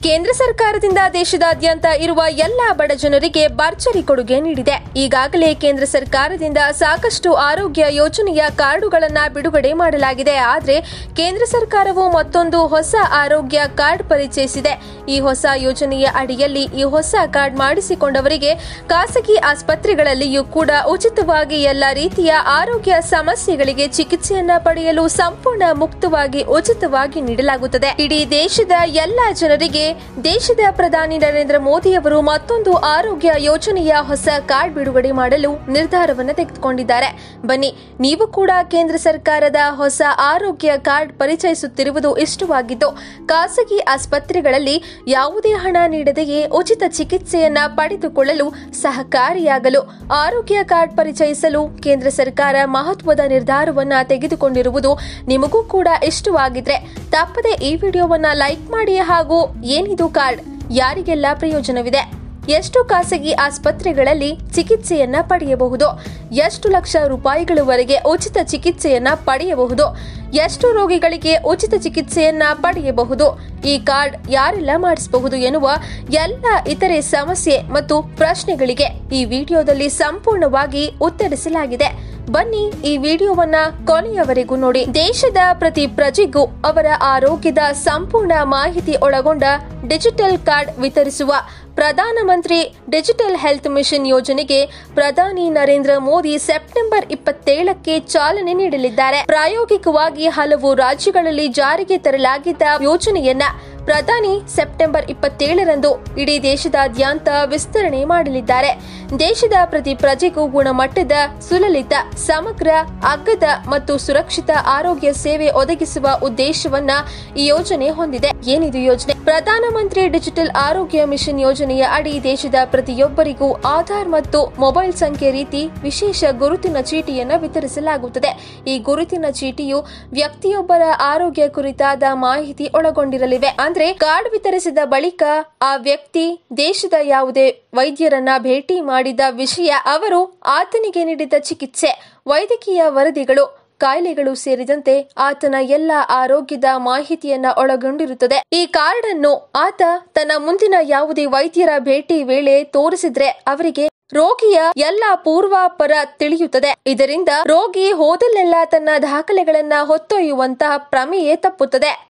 ಕೇಂದ್ರ ಸರ್ಕಾರದಿಂದ ದೇಶದಾದ್ಯಂತ ಇರುವ ಎಲ್ಲ ಬಡ ಜನರಿಗೆ ಭರ್ಜರಿ ಕೊಡುಗೆ ನೀಡಿದೆ ಈಗಾಗಲೇ ಕೇಂದ್ರ ಸರ್ಕಾರದಿಂದ ಸಾಕಷ್ಟು ಆರೋಗ್ಯ ಯೋಜನೆಯ ಕಾರ್ಡುಗಳನ್ನು ಬಿಡುಗಡೆ ಮಾಡಲಾಗಿದೆ ಆದರೆ ಕೇಂದ್ರ ಸರ್ಕಾರವು ಮತ್ತೊಂದು ಹೊಸ ಆರೋಗ್ಯ ಕಾರ್ಡ್ ಪರಿಚಯಿಸಿದೆ ಈ ಹೊಸ ಯೋಜನೆಯ ಅಡಿಯಲ್ಲಿ ಈ ಹೊಸ ಕಾರ್ಡ್ ಮಾಡಿಸಿಕೊಂಡವರಿಗೆ ಖಾಸಗಿ ಆಸ್ಪತ್ರೆಗಳಲ್ಲಿಯೂ ಕೂಡ ಉಚಿತವಾಗಿ ಎಲ್ಲ ರೀತಿಯ ಆರೋಗ್ಯ ಸಮಸ್ಯೆಗಳಿಗೆ ಚಿಕಿತ್ಸೆಯನ್ನ ಪಡೆಯಲು ಸಂಪೂರ್ಣ ಮುಕ್ತವಾಗಿ ಉಚಿತವಾಗಿ ನೀಡಲಾಗುತ್ತದೆ ಇಡೀ ದೇಶದ ಎಲ್ಲ ಜನರಿಗೆ ದೇಶದ ಪ್ರಧಾನಿ ನರೇಂದ್ರ ಮೋದಿಯವರು ಮತ್ತೊಂದು ಆರೋಗ್ಯ ಯೋಜನೆಯ ಹೊಸ ಕಾರ್ಡ್ ಬಿಡುಗಡೆ ಮಾಡಲು ನಿರ್ಧಾರವನ್ನು ತೆಗೆದುಕೊಂಡಿದ್ದಾರೆ ಬನ್ನಿ ನೀವು ಕೂಡ ಕೇಂದ್ರ ಸರ್ಕಾರದ ಹೊಸ ಆರೋಗ್ಯ ಕಾರ್ಡ್ ಪರಿಚಯಿಸುತ್ತಿರುವುದು ಇಷ್ಟವಾಗಿದ್ದು ಖಾಸಗಿ ಆಸ್ಪತ್ರೆಗಳಲ್ಲಿ ಯಾವುದೇ ಹಣ ನೀಡದೆಯೇ ಉಚಿತ ಚಿಕಿತ್ಸೆಯನ್ನ ಪಡೆದುಕೊಳ್ಳಲು ಸಹಕಾರಿಯಾಗಲು ಆರೋಗ್ಯ ಕಾರ್ಡ್ ಪರಿಚಯಿಸಲು ಕೇಂದ್ರ ಸರ್ಕಾರ ಮಹತ್ವದ ನಿರ್ಧಾರವನ್ನ ತೆಗೆದುಕೊಂಡಿರುವುದು ನಿಮಗೂ ಕೂಡ ಇಷ್ಟವಾಗಿದ್ರೆ ತಪ್ಪದೆ ಈ ವಿಡಿಯೋವನ್ನ ಲೈಕ್ ಮಾಡಿ ಹಾಗೂ ಏನಿದು ಕಾರ್ಡ್ ಯಾರಿಗೆಲ್ಲ ಪ್ರಯೋಜನವಿದೆ ಎಷ್ಟು ಖಾಸಗಿ ಆಸ್ಪತ್ರೆಗಳಲ್ಲಿ ಚಿಕಿತ್ಸೆಯನ್ನ ಪಡೆಯಬಹುದು ಎಷ್ಟು ಲಕ್ಷ ರೂಪಾಯಿಗಳವರೆಗೆ ಉಚಿತ ಚಿಕಿತ್ಸೆಯನ್ನ ಪಡೆಯಬಹುದು ಎಷ್ಟು ರೋಗಿಗಳಿಗೆ ಉಚಿತ ಚಿಕಿತ್ಸೆಯನ್ನ ಪಡೆಯಬಹುದು ಈ ಕಾರ್ಡ್ ಯಾರೆಲ್ಲ ಮಾಡಿಸಬಹುದು ಎನ್ನುವ ಎಲ್ಲ ಇತರೆ ಸಮಸ್ಯೆ ಮತ್ತು ಪ್ರಶ್ನೆಗಳಿಗೆ ಈ ವಿಡಿಯೋದಲ್ಲಿ ಸಂಪೂರ್ಣವಾಗಿ ಉತ್ತರಿಸಲಾಗಿದೆ ಬನ್ನಿ ಈ ವಿಡಿಯೋವನ್ನ ಕೊನೆಯವರೆಗೂ ನೋಡಿ ದೇಶದ ಪ್ರತಿ ಪ್ರಜೆಗೂ ಅವರ ಆರೋಗ್ಯದ ಸಂಪೂರ್ಣ ಮಾಹಿತಿ ಒಳಗೊಂಡ ಡಿಜಿಟಲ್ ಕಾರ್ಡ್ ವಿತರಿಸುವ ಪ್ರಧಾನಮಂತ್ರಿ ಡಿಜಿಟಲ್ ಹೆಲ್ತ್ ಮಿಷನ್ ಯೋಜನೆಗೆ ಪ್ರಧಾನಿ ನರೇಂದ್ರ ಮೋದಿ ಸೆಪ್ಟೆಂಬರ್ ಇಪ್ಪತ್ತೇಳಕ್ಕೆ ಚಾಲನೆ ನೀಡಲಿದ್ದಾರೆ ಪ್ರಾಯೋಗಿಕವಾಗಿ ಹಲವು ರಾಜ್ಯಗಳಲ್ಲಿ ಜಾರಿಗೆ ತರಲಾಗಿದ್ದ ಯೋಜನೆಯನ್ನ ಪ್ರಧಾನಿ ಸೆಪ್ಟೆಂಬರ್ ಇಪ್ಪತ್ತೇಳರಂದು ಇಡೀ ದೇಶದಾದ್ಯಂತ ವಿಸ್ತರಣೆ ಮಾಡಲಿದ್ದಾರೆ ದೇಶದ ಪ್ರತಿ ಪ್ರಜೆಗೂ ಗುಣಮಟ್ಟದ ಸುಲಲಿತ ಸಮಗ್ರ ಅಗ್ಗದ ಮತ್ತು ಸುರಕ್ಷಿತ ಆರೋಗ್ಯ ಸೇವೆ ಒದಗಿಸುವ ಉದ್ದೇಶವನ್ನ ಈ ಯೋಜನೆ ಹೊಂದಿದೆ ಏನಿದು ಯೋಜನೆ ಪ್ರಧಾನಮಂತ್ರಿ ಡಿಜಿಟಲ್ ಆರೋಗ್ಯ ಮಿಷನ್ ಯೋಜನೆಯ ಅಡಿ ದೇಶದ ಪ್ರತಿಯೊಬ್ಬರಿಗೂ ಆಧಾರ್ ಮತ್ತು ಮೊಬೈಲ್ ಸಂಖ್ಯೆ ರೀತಿ ವಿಶೇಷ ಗುರುತಿನ ಚೀಟಿಯನ್ನು ವಿತರಿಸಲಾಗುತ್ತದೆ ಈ ಗುರುತಿನ ಚೀಟಿಯು ವ್ಯಕ್ತಿಯೊಬ್ಬರ ಆರೋಗ್ಯ ಕುರಿತಾದ ಮಾಹಿತಿ ಒಳಗೊಂಡಿರಲಿವೆ ಅಂದ್ರೆ ಕಾರ್ಡ್ ವಿತರಿಸಿದ ಬಳಿಕ ಆ ವ್ಯಕ್ತಿ ದೇಶದ ಯಾವುದೇ ವೈದ್ಯರನ್ನ ಭೇಟಿ ಮಾಡಿದ ವಿಷಯ ಅವರು ಆತನಿಗೆ ನೀಡಿದ ಚಿಕಿತ್ಸೆ ವೈದ್ಯಕೀಯ ವರದಿಗಳು ಕಾಯಿಲೆಗಳು ಸೇರಿದಂತೆ ಆತನ ಎಲ್ಲ ಆರೋಗ್ಯದ ಮಾಹಿತಿಯನ್ನ ಒಳಗೊಂಡಿರುತ್ತದೆ ಈ ಕಾರ್ಡ್ ಅನ್ನು ಆತ ತನ್ನ ಮುಂದಿನ ಯಾವುದೇ ವೈದ್ಯರ ಭೇಟಿ ವೇಳೆ ತೋರಿಸಿದ್ರೆ ಅವರಿಗೆ ರೋಗಿಯ ಎಲ್ಲ ಪೂರ್ವಾಪರ ತಿಳಿಯುತ್ತದೆ ಇದರಿಂದ ರೋಗಿ ಹೋದಲ್ಲೆಲ್ಲ ತನ್ನ ದಾಖಲೆಗಳನ್ನ ಹೊತ್ತೊಯ್ಯುವಂತಹ ಪ್ರಮೇಯ ತಪ್ಪುತ್ತದೆ